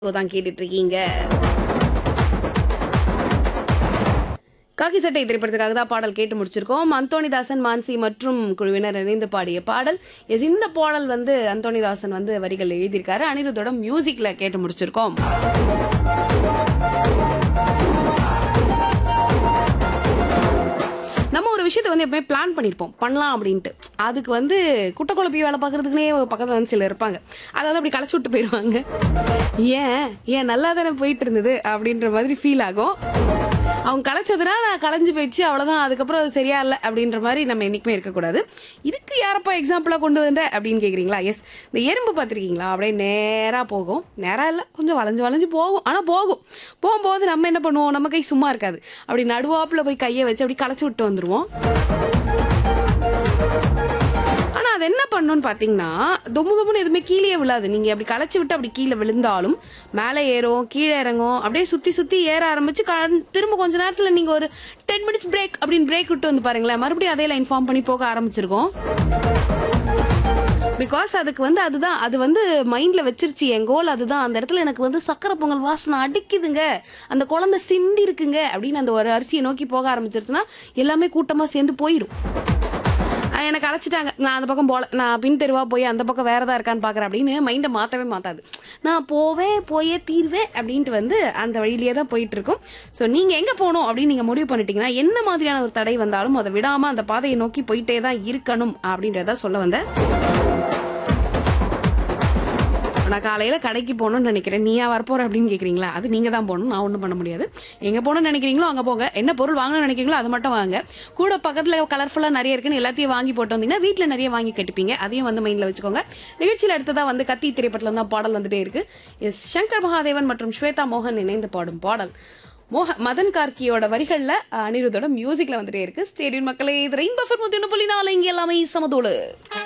தான் கேட்டுட்டு இருக்கீங்க காக்கி சட்டை திரைப்படத்துக்காக தான் பாடல் கேட்டு முடிச்சிருக்கோம் அந்தோணிதாசன் மான்சி மற்றும் குழுவினர் இணைந்து பாடிய பாடல் எஸ் இந்த பாடல் வந்து அந்தோணிதாசன் வந்து வரிகள் எழுதியிருக்காரு அனிருத்தோட மியூசிக்ல கேட்டு முடிச்சிருக்கோம் நம்ம ஒரு விஷயத்தை வந்து எப்பவுமே பிளான் பண்ணியிருப்போம் பண்ணலாம் அப்படின்ட்டு அதுக்கு வந்து குட்டை குழப்பி வேலை பார்க்கறதுக்குனே பக்கத்தில் வந்து சிலர் இருப்பாங்க அதாவது அப்படி களைச்சி விட்டு போயிடுவாங்க ஏன் ஏன் நல்லா தானே போயிட்டு இருந்தது அப்படின்ற மாதிரி ஃபீல் ஆகும் அவங்க களைச்சதுனால களைஞ்சு போயிடுச்சு அவ்வளோதான் அதுக்கப்புறம் அது சரியா இல்லை அப்படின்ற மாதிரி நம்ம என்றைக்குமே இருக்கக்கூடாது இதுக்கு யாரப்பா எக்ஸாம்பிளாக கொண்டு வந்த அப்படின்னு கேட்குறீங்களா எஸ் இந்த எறும்பு பார்த்துருக்கீங்களா அப்படியே நேராக போகும் நேராக இல்லை கொஞ்சம் வளைஞ்சு வளைஞ்சு போகும் ஆனால் போகும் போகும்போது நம்ம என்ன பண்ணுவோம் நம்ம கை சும்மா இருக்காது அப்படி நடுவாப்புல போய் கையை வச்சு அப்படி களைச்சி விட்டு வந்துருவோம் ஆனா அது என்ன பண்ணுன்னு பாத்தீங்கன்னா தொம்மு தொம்முன்னு எதுவுமே கீழே விழாது நீங்க அப்படி களைச்சு விட்டு அப்படி கீழே விழுந்தாலும் மேலே ஏறும் கீழே இறங்கும் அப்படியே சுத்தி சுத்தி ஏற ஆரம்பிச்சு க- திரும்ப கொஞ்ச நேரத்துல நீங்க ஒரு டென் மினிட்ஸ் பிரேக் அப்படின்னு பிரேக் விட்டு வந்து பாருங்களேன் மறுபடியும் அதே லைன் ஃபார்ம் பண்ணி போக ஆரம்பிச்சிருக்கோம் பிகாஸ் அதுக்கு வந்து அதுதான் அது வந்து மைண்ட்ல வச்சிருச்சு என் கோல் அதுதான் அந்த இடத்துல எனக்கு வந்து சக்கரை பொங்கல் வாசனை அடிக்குதுங்க அந்த குழந்தை சிந்தி இருக்குங்க அப்படின்னு அந்த ஒரு அரிசியை நோக்கி போக ஆரம்பிச்சிருச்சுன்னா எல்லாமே கூட்டமா சேர்ந்து போயிடும் அஹ் எனக்கு அழைச்சிட்டாங்க நான் அந்த பக்கம் போல நான் பின் தெருவா போய் அந்த பக்கம் வேற ஏதா இருக்கான்னு பாக்குறேன் அப்படின்னு மைண்டை மாத்தவே மாத்தாது நான் போவேன் போயே தீர்வேன் அப்படின்ட்டு வந்து அந்த வழியிலேயே தான் போயிட்டு இருக்கும் ஸோ நீங்க எங்க போகணும் அப்படின்னு நீங்க முடிவு பண்ணிட்டீங்கன்னா என்ன மாதிரியான ஒரு தடை வந்தாலும் அதை விடாம அந்த பாதையை நோக்கி போயிட்டே தான் இருக்கணும் அப்படின்றத சொல்ல வந்தேன் நான் காலையில கடைக்கு போகணும்னு நினைக்கிறேன் நீயா வரப்போற அப்படின்னு கேக்குறீங்களா அது நீங்க தான் போகணும் நான் ஒன்றும் பண்ண முடியாது எங்க போகணும்னு நினைக்கிறீங்களோ அங்க போங்க என்ன பொருள் வாங்கணும்னு நினைக்கிறீங்களோ அது மட்டும் வாங்க கூட பக்கத்துல கலர்ஃபுல்லா நிறைய இருக்குன்னு எல்லாத்தையும் வாங்கி போட்டு வந்தீங்கன்னா வீட்ல நிறைய வாங்கி கட்டிப்பீங்க அதையும் வந்து மைண்ட்ல வச்சுக்கோங்க நிகழ்ச்சியில அடுத்ததா வந்து கத்தி திரைப்படத்துல தான் பாடல் வந்துட்டே இருக்கு எஸ் சங்கர் மகாதேவன் மற்றும் ஸ்வேதா மோகன் இணைந்து பாடும் பாடல் மோக மதன் கார்கியோட வரிகள்ல அஹ், அனிருத்தோட மியூசிக்ல வந்துட்டே இருக்கு ஸ்டேடியம் மக்களே இது ரெயின் பஃபர் முத்தி புள்ளி நாலு இங்க எல்லாமே சமதோடு